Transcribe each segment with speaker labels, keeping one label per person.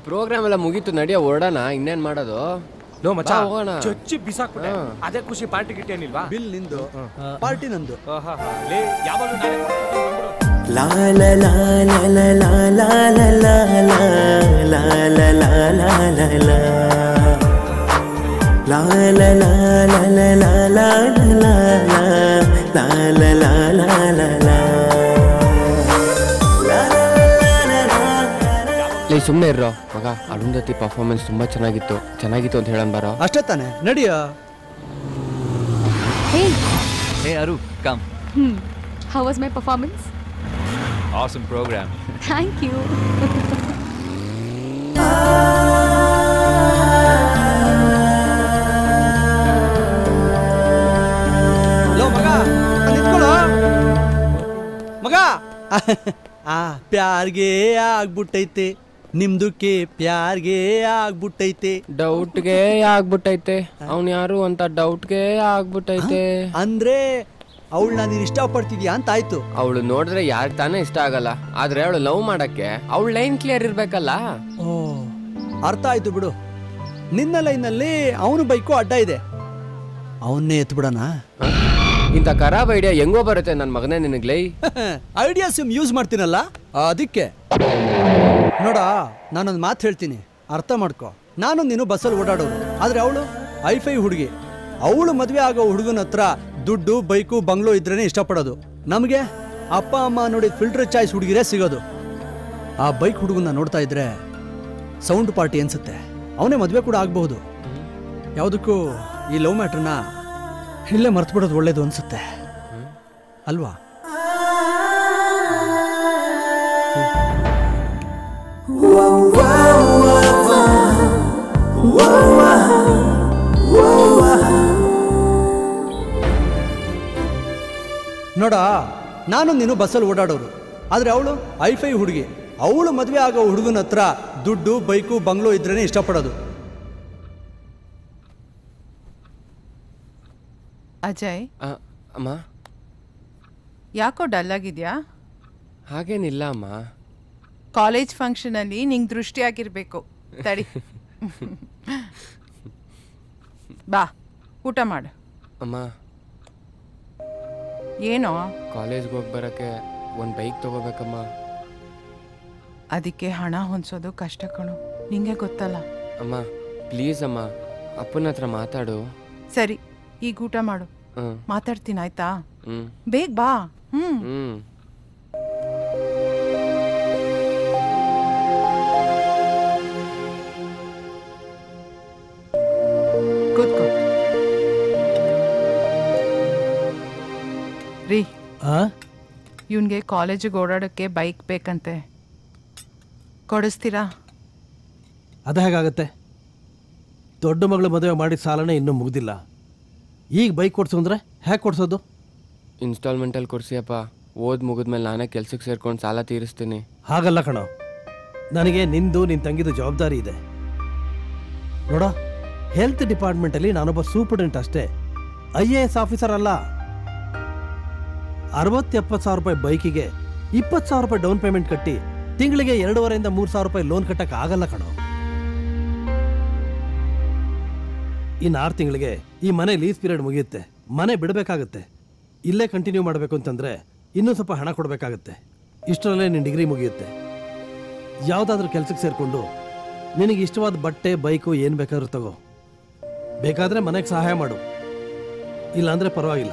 Speaker 1: Program ಎಲ್ಲ ಮುಗೀತು ನಡಿಯೋ ಹೊರಡೋಣ ಇನ್ನೇನ್ ಮಾಡೋದು
Speaker 2: ಲೋ ಮಚ್ಚ
Speaker 1: ಬಾ, ಹೋಗೋಣ.
Speaker 2: ಚೊಚ್ಚಿ ಬಿಸಾಕ್ಬಿಟ್ಟೆ
Speaker 1: ಹಾ.
Speaker 2: ಅದೇ ಖುಷಿ ಪಾರ್ಟಿ ಗಿಟ್ಟಿ ಏನಿಲ್ವಾ
Speaker 3: ಬಿಲ್ ನಿಂದು ಪಾರ್ಟಿ ನಂದು
Speaker 2: ಆಹಾ, ಲೇ ಯಾವಾಗಲೂ ನಾನೇ ಕೊಡ್ತೀನಿ, ಬಂದ್ಬಿಡು.
Speaker 4: La la la la la la la la la la la la la la la la La la la la la la la la la la La la la la la la La la la la la
Speaker 1: ಲೇ ಸುಮ್ಮನೆ ಇರೋ ಮಗ Arundhati performance ತುಂಬಾ ಚೆನ್ನಾಗಿತ್ತು ಚೆನ್ನಾಗಿತ್ತು ಅಂತ ಹೇಳೋಣ ಬಾರೋ
Speaker 3: ಅಷ್ಟೇ ತಾನೆ ನಡಿಯ
Speaker 5: Hey,
Speaker 6: Hey Aru, come.
Speaker 5: hmm, how was my performance?
Speaker 6: Awesome program.
Speaker 5: Thank you.
Speaker 3: ಲೋ ಮಗ ಅಲ್ಲಿ ನಿಂತ್ಕೊಳ್ಳೋ ಮಗ ಆ ಪ್ಯಾರ್ಗೆ ಆಗ್ಬಿಟ್ಟೈತೆ ನಿಮ್ದಕ್ಕೆ ಪ್ಯಾರ್ಗೆ ಆಗ್ಬಿಟ್ಟೈತೆ
Speaker 1: ಡೌಟ್ಗೆ ಆಗ್ಬಿಟ್ಟೈತೆ ಅವ್ನ್ ಯಾರು ಅಂತ ಡೌಟ್ಗೆ ಆಗ್ಬಿಟ್ಟೈತೆ
Speaker 3: ಅಂದ್ರೆ ಅವಳನ್ನ ನೀನು ಇಷ್ಟಪಡ್ತಿದ್ಯಾ ಅಂತ ಆಯ್ತು
Speaker 1: ಅವಳು ನೋಡಿದ್ರೆ ಯಾರಿಗೆ ತಾನೇ ಇಷ್ಟ ಆಗಲ್ಲ ಆದ್ರೆ ಅವಳು ಲವ್ ಮಾಡಕ್ಕೆ ಅವಳು ಲೈನ್ ಕ್ಲಿಯರ್ ಇರ್ಬೇಕಲ್ಲ
Speaker 3: ಓ ಅರ್ಥ ಆಯ್ತು ಬಿಡು ನಿನ್ನ ಲೈನಲ್ಲಿ ಅವನು ಬೈಕು ಅಡ್ಡ ಇದೆ ಅವನ್ನೇ ಎತ್ಬಿಡೋಣ
Speaker 1: ಇಂಥ ಖರಾಬ್ ಐಡಿಯಾ ಹೆಂಗೋ ಬರುತ್ತೆ ನನ್ನ ಮಗನೇ ನಿನಗ್ ಲೈ
Speaker 3: ಐಡಿಯಾ ಸಿಮ್ ಯೂಸ್ ಮಾಡ್ತೀನಲ್ಲ ಅದಕ್ಕೆ ನೋಡ ನಾನೊಂದು ಮಾತು ಹೇಳ್ತೀನಿ ಅರ್ಥ ಮಾಡ್ಕೊ ನಾನು ನೀನು ಬಸ್ಸಲ್ಲಿ ಓಡಾಡೋರು ಆದ್ರೆ ಅವಳು ಐಫೈ ಹುಡುಗಿ ಅವಳು ಮದುವೆ ಆಗೋ ಹುಡುಗನ ಹತ್ರ ದುಡ್ಡು ಬೈಕು ಬಂಗ್ಲೋ ಇದ್ರೇನೆ ಇಷ್ಟಪಡೋದು ನಮಗೆ ಅಪ್ಪ ಅಮ್ಮ ನೋಡಿದ ಫಿಲ್ಟರ್ ಚಾಯ್ಸ್ ಹುಡುಗಿರೇ ಸಿಗೋದು ಆ ಬೈಕ್ ಹುಡುಗನ ನೋಡ್ತಾ ಇದ್ರೆ ಸೌಂಡ್ ಪಾರ್ಟಿ ಅನ್ಸುತ್ತೆ ಅವನೇ ಮದುವೆ ಕೂಡ ಆಗಬಹುದು ಯಾವುದಕ್ಕೂ ಈ ಲವ್ ಮ್ಯಾಟ್ರನ್ನ ಇಲ್ಲೇ ಮರ್ತು ಬಿಡೋದು ಒಳ್ಳೇದು ಅನ್ಸುತ್ತೆ ಅಲ್ವಾ ನೋಡ ನಾನು ನೀನು ಬಸ್ಸಲ್ಲಿ ಓಡಾಡೋರು ಆದ್ರೆ ಅವಳು ಐಫೈ ಹುಡುಗಿ ಅವಳು ಮದುವೆ ಆಗೋ ಹುಡುಗನ ಹತ್ರ ದುಡ್ಡು ಬೈಕು ಬಂಗ್ಲೋ ಇದ್ರೇನೆ ಇಷ್ಟಪಡೋದು
Speaker 7: ಅಜಯ್
Speaker 1: ಆ, ಅಮ್ಮ
Speaker 7: ಯಾಕೋ ಡಲ್ ಆಗಿದ್ಯಾ
Speaker 1: ಹಾಗೇನಿಲ್ಲ ಅಮ್ಮ
Speaker 7: ಕಾಲೇಜ್ ಫಂಕ್ಷನಲ್ಲಿ ನಿಂಗೆ ದೃಷ್ಟಿ ಆಗಿರ್ಬೇಕು ತಡಿ ಬಾ ಊಟ ಮಾಡು
Speaker 1: ಅಮ್ಮ
Speaker 7: ಏನೋ
Speaker 1: ಕಾಲೇಜ್ಗೆ ಹೋಗಿ ಬರೋಕ್ಕೆ ಒಂದು ಬೈಕ್ ತಗೋಬೇಕಮ್ಮ
Speaker 7: ಅದಕ್ಕೆ ಹಣ ಹೊಂದ್ಸೋದು ಕಷ್ಟ ಕಣು ನಿಂಗೆ ಗೊತ್ತಲ್ಲ
Speaker 1: ಅಮ್ಮ ಪ್ಲೀಸ್ ಅಮ್ಮ ಅಪ್ಪನ ಹತ್ರ ಮಾತಾಡು
Speaker 7: ಸರಿ ಈಗ ಊಟ ಮಾಡು
Speaker 1: ಹ್ಞೂ
Speaker 7: ಮಾತಾಡ್ತೀನಿ ಆಯ್ತಾ
Speaker 1: ಹ್ಞೂ
Speaker 7: ಬೇಗ ಬಾ ಹ್ಮ್
Speaker 1: ಹ್ಞೂ
Speaker 7: ಕೂತ್ಕೋ ರೀ ಇವನ್ಗೆ ಕಾಲೇಜಿಗೆ ಓಡಾಡೋಕ್ಕೆ ಬೈಕ್ ಬೇಕಂತೆ ಕೊಡಿಸ್ತೀರಾ
Speaker 8: ಅದು ಹೇಗಾಗತ್ತೆ ದೊಡ್ಡ ಮಗಳು ಮದುವೆ ಮಾಡಿದ ಸಾಲನೇ ಇನ್ನೂ ಮುಗ್ದಿಲ್ಲ ಈಗ ಬೈಕ್ ಕೊಡ್ಸು ಅಂದ್ರೆ ಹೇಗೆ ಕೊಡ್ಸೋದು
Speaker 1: ಇನ್ಸ್ಟಾಲ್ಮೆಂಟಲ್ಲಿ ಕೊಡ್ಸಿಯಪ್ಪ ಓದ್ ಮುಗಿದ್ಮೇಲೆ ನಾನೇ ಕೆಲ್ಸಕ್ಕೆ ಸೇರ್ಕೊಂಡು ಸಾಲ ತೀರಿಸ್ತೀನಿ
Speaker 8: ಹಾಗಲ್ಲ ಕಣೋ ನನಗೆ ನಿಂದು ನಿನ್ನ ತಂಗಿದು ಜವಾಬ್ದಾರಿ ಇದೆ ನೋಡ ಹೆಲ್ತ್ ಡಿಪಾರ್ಟ್ಮೆಂಟಲ್ಲಿ ನಾನೊಬ್ಬ ಸೂಪರ್ಡೆಂಟ್ ಅಷ್ಟೇ ಐ ಎ ಎಸ್ ಆಫೀಸರ್ ಅಲ್ಲ ಅರವತ್ತು ಎಪ್ಪತ್ತು ಸಾವಿರ ರೂಪಾಯಿ ಬೈಕಿಗೆ ಇಪ್ಪತ್ತು ಸಾವಿರ ರೂಪಾಯಿ ಡೌನ್ ಪೇಮೆಂಟ್ ಕಟ್ಟಿ ತಿಂಗಳಿಗೆ ಎರಡೂವರೆಯಿಂದ ಮೂರು ಸಾವಿರ ರೂಪಾಯಿ ಲೋನ್ ಕಟ್ಟಕ್ಕೆ ಆಗಲ್ಲ ಕಣೋ ಇನ್ನು ಆರು ತಿಂಗಳಿಗೆ ಈ ಮನೆ ಲೀಸ್ ಪೀರಿಯಡ್ ಮುಗಿಯುತ್ತೆ ಮನೆ ಬಿಡಬೇಕಾಗತ್ತೆ ಇಲ್ಲೇ ಕಂಟಿನ್ಯೂ ಮಾಡಬೇಕು ಅಂತಂದ್ರೆ ಇನ್ನೂ ಸ್ವಲ್ಪ ಹಣ ಕೊಡಬೇಕಾಗತ್ತೆ ಇಷ್ಟರಲ್ಲೇ ನಿನ್ನ ಡಿಗ್ರಿ ಮುಗಿಯುತ್ತೆ ಯಾವುದಾದ್ರೂ ಕೆಲಸಕ್ಕೆ ಸೇರಿಕೊಂಡು ನಿನಗೆ ಇಷ್ಟವಾದ ಬಟ್ಟೆ ಬೈಕು ಏನು ಬೇಕಾದ್ರೂ ತಗೋ ಬೇಕಾದ್ರೆ ಮನೆಗೆ ಸಹಾಯ ಮಾಡು ಇಲ್ಲಾಂದ್ರೆ ಪರವಾಗಿಲ್ಲ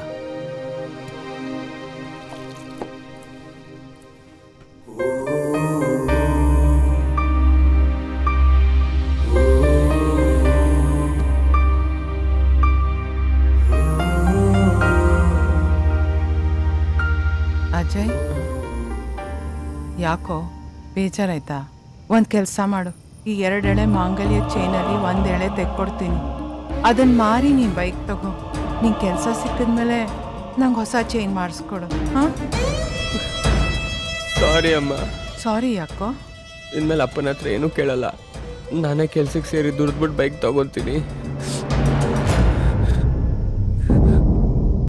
Speaker 7: ಅಜಯ್ ಯಾಕೋ ಬೇಜಾರಾಯ್ತಾ ಒಂದು ಕೆಲಸ ಮಾಡು ಈ ಎರಡೆಳೆ ಮಾಂಗಲ್ಯ ಚೈನಲ್ಲಿ ಒಂದು ಎಳೆ ತೆಕ್ಕೊಡ್ತೀನಿ ಅದನ್ನ ಮಾರಿ ನೀನು ಬೈಕ್ ತಗೋ ನಿಂಗೆ ಕೆಲಸ ಸಿಕ್ಕಿದ್ಮೇಲೆ ನಂಗೆ ಹೊಸ ಚೈನ್ ಮಾಡಿಸ್ಕೊಡು ಹಾಂ
Speaker 1: ಸಾರಿ ಅಮ್ಮ
Speaker 7: ಸಾರಿ ಯಾಕೋ
Speaker 1: ಇನ್ಮೇಲೆ ಅಪ್ಪನ ಹತ್ರ ಏನೂ ಕೇಳಲ್ಲ ನಾನೇ ಕೆಲ್ಸಕ್ಕೆ ಸೇರಿ ದುಡ್ದ್ಬಿಟ್ಟು ಬೈಕ್ ತಗೊತೀನಿ